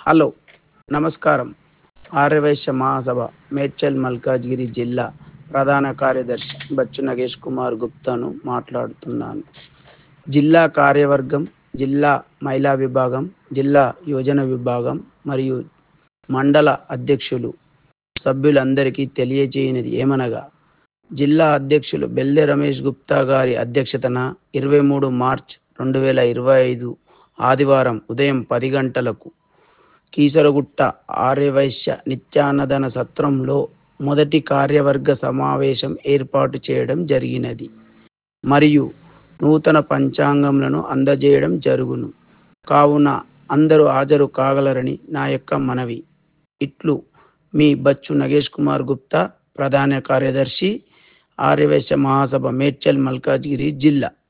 hello నమస్కారం ఆర్యవైశ్య మహాసభ మేడ్చల్ మల్కాజ్గిరి జిల్లా ప్రధాన కార్యదర్శి బచ్చు నగేష్ కుమార్ గుప్తాను మాట్లాడుతున్నాను జిల్లా కార్యవర్గం జిల్లా మహిళా విభాగం జిల్లా యువజన విభాగం మరియు మండల అధ్యక్షులు సభ్యులందరికీ తెలియజేయనిది ఏమనగా జిల్లా అధ్యక్షులు బెల్లె రమేష్ గుప్తా గారి అధ్యక్షతన ఇరవై మూడు మార్చ్ రెండు వేల ఇరవై ఐదు ఆదివారం ఉదయం పది గంటలకు కీసరగుట్ట ఆర్యవైశ్య నిత్యాన్నదాన సత్రంలో మొదటి కార్యవర్గ సమావేశం ఏర్పాటు చేయడం జరిగినది మరియు నూతన పంచాంగములను అందజేయడం జరుగును కావున అందరూ హాజరు కాగలరని నా యొక్క మనవి ఇట్లు మీ బచ్చు నగేష్ కుమార్ గుప్తా ప్రధాన కార్యదర్శి ఆర్యవైశ్య మహాసభ మేడ్చల్ మల్కాజ్గిరి జిల్లా